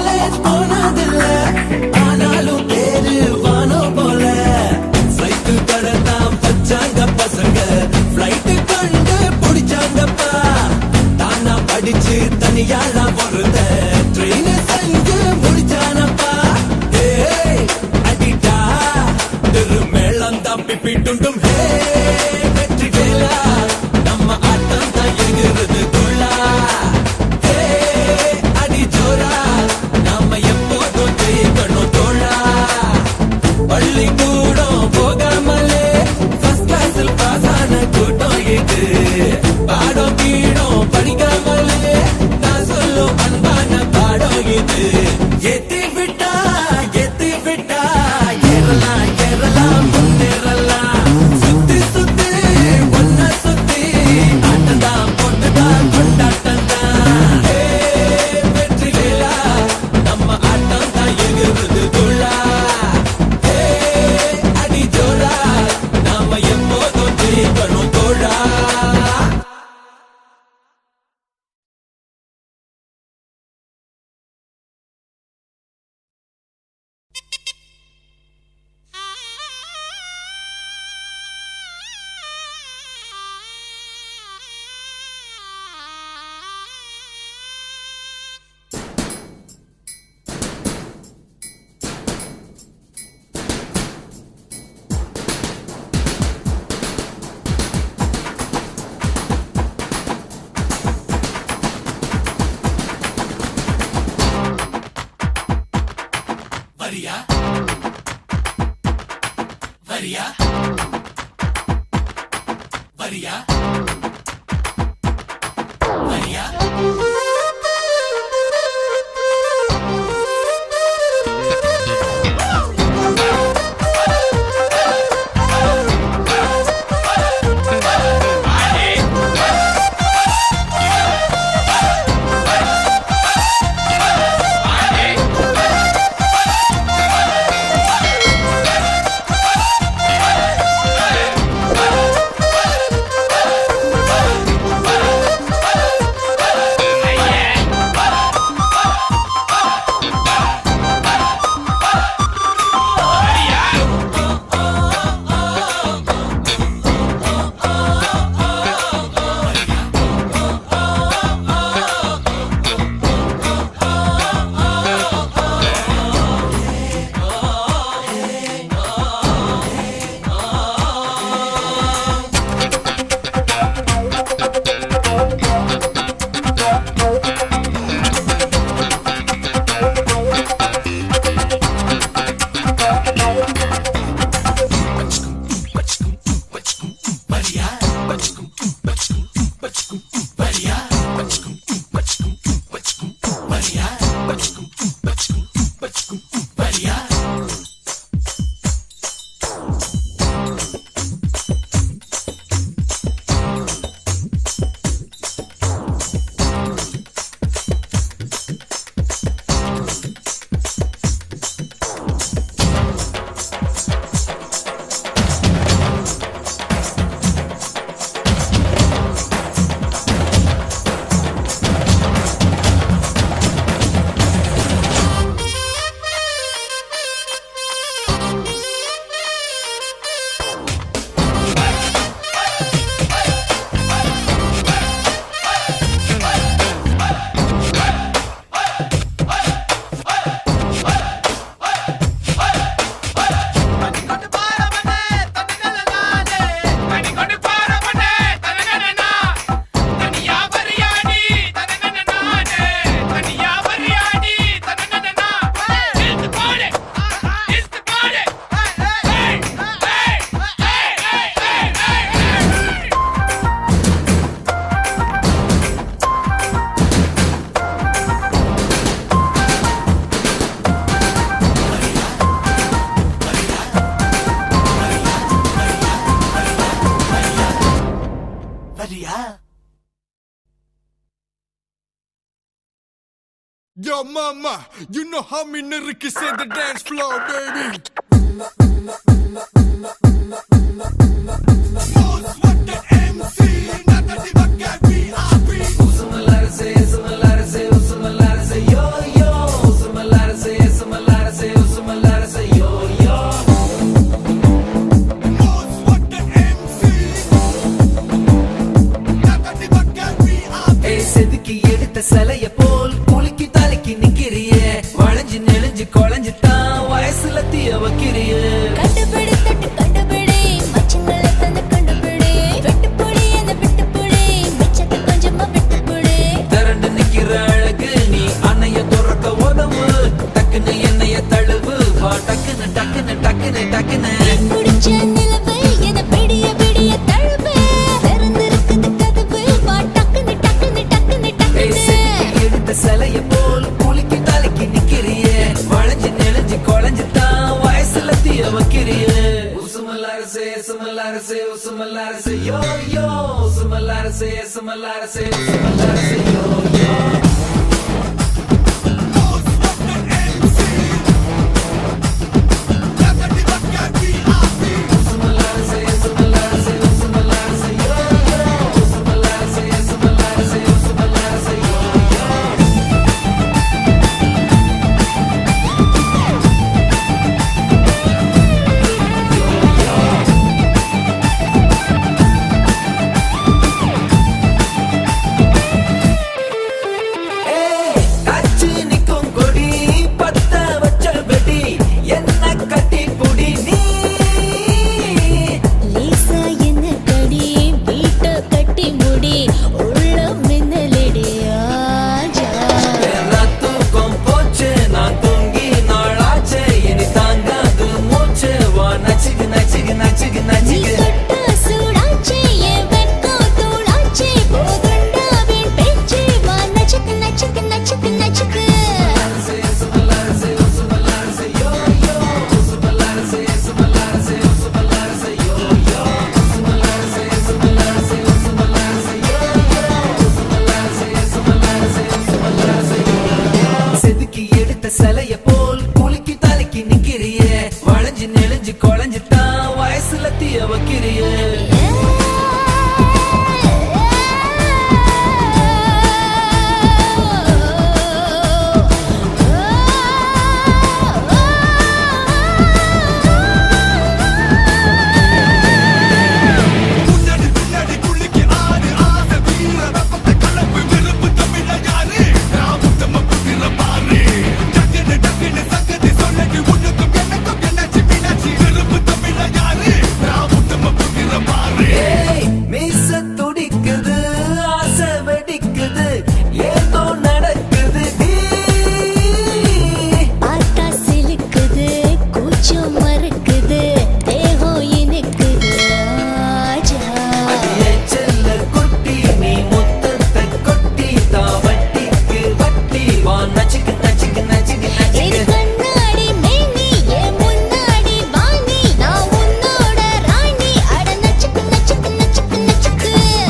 தனியாளா பொறுத்த ட்ரெயின் செஞ்சு முடிச்சானப்பா ஏய் அடிடா திரு மேளம் தப்பி பிட்டுண்டும் ஹே வெற்றி வேலா நம்ம ஆட்டம் தான் எங்கிறது துள்ளா ஹே அடி ஜோரா நாம எப்போதும் ஜெயிக்கணும் தோழா பள்ளிக்கூடம் போகாமலே ஃபர்ஸ்ட் கிளாஸில் பாஸ் ஆன கூட்டம் இது பாடம் கீடம் படிக்காமலே நான் சொல்லும் அன்பான பாடம் இது ஏத்தி விட்டா ஏத்தி விட்டா ஏறலாம் ஏறலாம் முன்னேறலாம் சுத்தி சுத்தி ஒன்ன சுத்தி ஆட்டந்தான் போட்டுதான் கொண்டாட்டந்தான் வெற்றி வேலா நம்ம ஆட்டம் தான் எகிறது துள்ளா அடி ஜோரா நாம எப்போதும் ஜெயிக்கணும் தோழா வரியா வரியா வரியா வரியா வரியா Yo, mama, you know how me niggas say the dance floor, baby. Hey, செதுக்கி எடுத்த சிலைய போல் குலுக்கி தலைக்கு நிக்கிறியே வளைஞ்சு நெளிஞ்சு குழஞ்சு தான் வயசுல தீய வைக்கிறியே கண்டுபிடி தட்டு கண்டுபிடி மச்சங்களை தந்து கண்டுபிடி வெட்டுப்புடி என்ன விட்டுப்புடி மிச்சத்தை கொஞ்சமா விட்டுப்புடி திரண்டு நிக்கிற அழகு நீ அன்னைய துறக்க உதவு டக்குன்னு என்னைய தழுவு வா டக்குன்னு டக்குன்னு டக்குன்னு டக்குன்னு குடிச்ச நிலவு என விடிய விடிய தழுவு திறந்திருக்குது கதவு வா டக்குன்னு டக்குன்னு டக்குன்னு ஏய், டக்குன்னு செதுக்கி எடுத்த சிலைய போல் குலுக்கி தலைக்கு நிக்கிறியே வளைஞ்சு நெளிஞ்சு குழஞ்சு தான் வயசுல தீய வைக்கிறியே உசுமல்லாரசே சுமல்லாரசே உசுமல்லாரசே யோ யோ உசுமல்லாரசே சுமல்லாரசே உசுமல்லாரசே யோ யோ உசுமல்லாரசே சுமல்லாரசே உசுமல்லாரசே யோ யோ உசுமல்லாரசே சுமல்லாரசே உசுமல்லாரசே யோ யோ காச்சு நிக்கும் கொடி பத்த வச்ச வெடி என்ன கட்டி புடி நீ லேசா என்ன கடி வீட்டை கட்டி முடி உள்ள மின்னலடி ஆஜா நான் தூக்கம் போச்சு நான் தூங்கி நாளாச்சு இனி தாங்காது மூச்சு வா நச்சுக்கு நச்சுக்கு நச்சுக்கு நீ நச்சுக்கு தொட்ட சூடாச்சே என் வெட்கம் தூளாச்சே போதுண்டாவின் பேச்சு வா நச்சுக்கு நச்சுக்கு நச்சுக்கு நச்சுக்கு செதுக்கி எடுத்த சிலைய போல் குலுக்கி தலைக்கு நிக்கிறியே வளைஞ்சு நெளிஞ்சு குழஞ்சு தான் வயசுல தீய வைக்கிறியே முன்னாடி பின்னாடி குளிக்கு ஆறு ஆசை வீர வெப்பத்தை கலப்பு வெறுப்பு தமிழ யாரு நான் புத்தம புத்திர பாரு டக்குன்னு டக்குன்னு சங்கதி சொல்லடி உனக்கும் எனக்கும் என்னாச்சு மீனாட்சி வெறுப்பு தமிழ யாரு நான் புத்தம புத்திர பாரு ஏய், மீச துடிக்குது ஆசை வெடிக்குது ஏதோ நடக்குது நீ பார்த்தா சிலுக்குது கூச்சம் மறுக்குது தேகம் இனிக்குது ஆஜா அடியே செல்ல குட்டி நீ முத்தத்தை கொட்டி தான் வட்டிக்கு வட்டி வா நச்சுக்கு நச்சுக்கு நச்சுக்கு என் நச்சுக்கு கண்ணாடி மேனி என் முன்னாடி வாணி நான் உன்னோட ராணி அட நச்சுக்கு நச்சுக்கு நச்சுக்கு நச்சுக்கு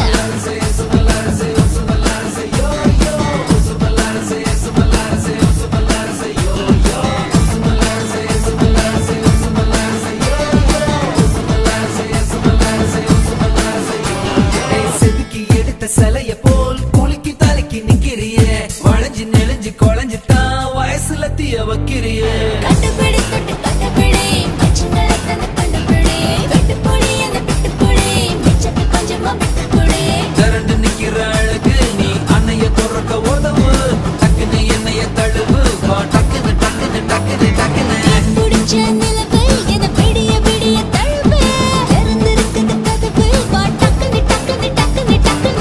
ஏய், செதுக்கி எடுத்த சிலைய போல் குலுக்கி தலைக்கு நிக்கிறியே வளைஞ்சு நெளிஞ்சு குழஞ்சு தான் வயசுல தீய வைக்கிறியே கண்டுபிடி தொட்டு கண்டுபிடி மச்சங்களை தந்து கண்டுபிடி வெட்டுப்புடி என்ன விட்டுப்புடி மிச்சத்தை கொஞ்சமா விட்டுப்புடி திரண்டு நிக்கிற அழகு நீ அன்னைய துறக்க உதவு டக்குன்னு என்னைய தழுவு வா டக்குன்னு டக்குன்னு டக்குன்னு டக்குன்னு குடிச்ச நிலவு என விடிய விடிய தழுவு திறந்திருக்குது கதவு வா டக்குனு டக்குனு டக்குனு டக்குனு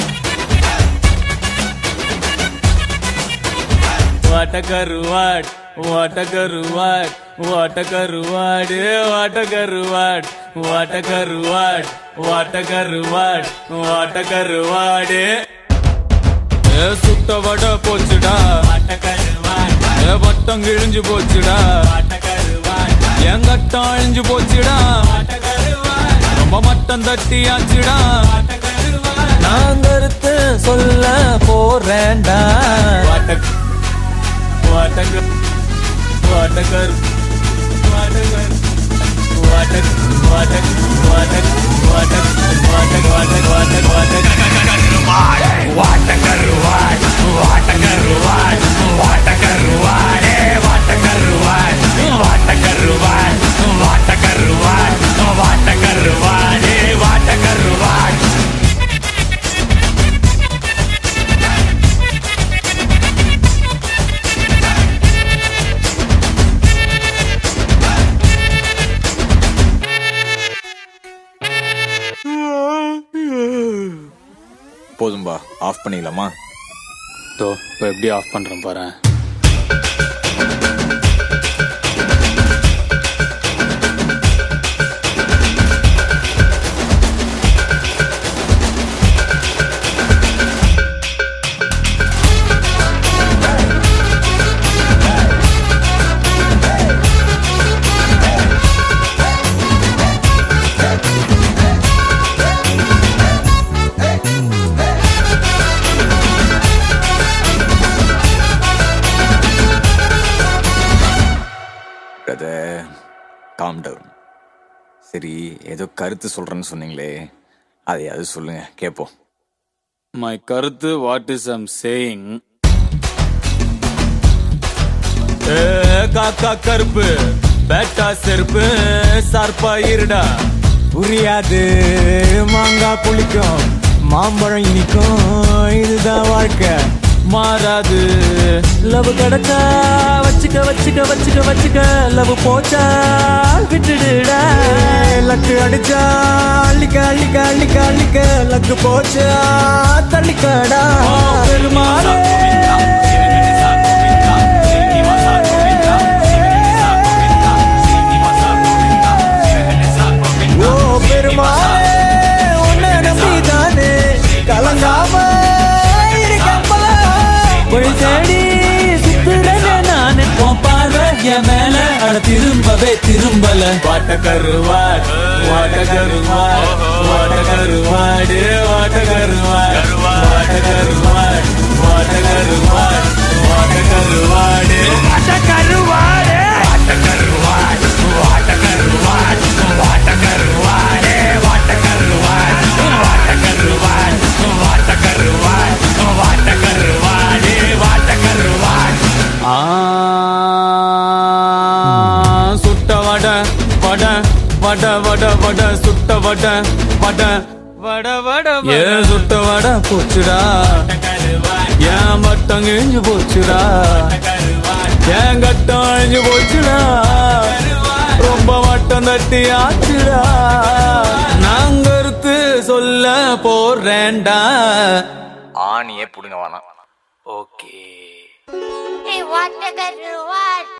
வாட்ட கருவாட் வாட்ட கருவாட் வாட்ட கருவாடு வாட்ட கருவாட் வாட்ட கருவாட் வாட்ட கருவாட் வாட்ட கருவாடு ஏ, சுட்ட வடை போச்சுடா ஏ, வட்டம் கிழிஞ்சு போச்சுடா என் கட்டம் அழிஞ்சு போச்சுடா ரொம்ப மட்டம் தட்டியாச்சுடா நான் கருத்து சொல்ல போறேன்டா வாட்டக் வாட்டக் வாட்டகர் வாட்டகர் வாட்டக் வாட்டக் வாட்டக் வாட்டக் வாட்டக் வாட்டக் வாட்டக் வாட்டக் போதும்பா ஆஃப் பண்ணிடலாமா தோ இப்போ எப்படி ஆஃப் பண்ணுறேன் பாரு பிரதர் காம் டவுன் சரி ஏதோ கருத்து சொல்றேன்னு சொன்னீங்களே அதையாவது சொல்லுங்க கேட்போம் மை கருத்து வாட் இஸ் ஐம் சேயிங் ஏ, காக்கா கருப்பு பேட்டா செருப்பு சார்பா இருடா புரியாது மாங்காய் புளிக்கும் மாம்பழம் இனிக்கும் இதுதான் வாழ்க்கை மாறாது லவ் கிடைச்சா வச்சுக்க வச்சுக்க வச்சுக்க வச்சுக்க லவ் போச்சா விட்டுடுடா லக்கு அடிச்சா அள்ளிக்க அள்ளிக்க அள்ளிக்க அள்ளிக்க லக்கு போச்சா தள்ளிக்கடா பெருமாளே ஓ பெருமாளே உன்னை நம்பிதானே கலங்காம இருக்கப்பா வழி தேடி சுத்துறேனே நானு உன் பார்வை என் மேல அட திரும்பவே திரும்பல வாட்ட கருவாட் வாட்ட கருவாட் வாட்ட கருவாடு வாட்ட கருவாட் வாட்ட கருவாட் வாட்ட கருவாட் வாட்ட கருவாடு வாட்ட கருவாடு வாட்ட கருவாட் வாட்ட கருவாட் வாட்ட கருவாடு வாட்ட கருவாட் வாட்ட கருவாட் வாட்ட கருவாட் வாட்ட கருவாடு வாட்ட கருவாட் ஆ, சுட்ட வட வட வட வட வட சுட்ட வட வட வட வட ஏ சுட்ட வட போச்சுடா ஏன் மட்டம் கிழிஞ்சு போச்சுடா ஏன் கட்டம் அழிஞ்சு போச்சுடா ரொம்ப மட்டம் தட்டி ஆச்சுடா நான் கருத்து சொல்ல போறேன்டா ஆணியே புடுங்க வேணாம் okay Hey, what the good what?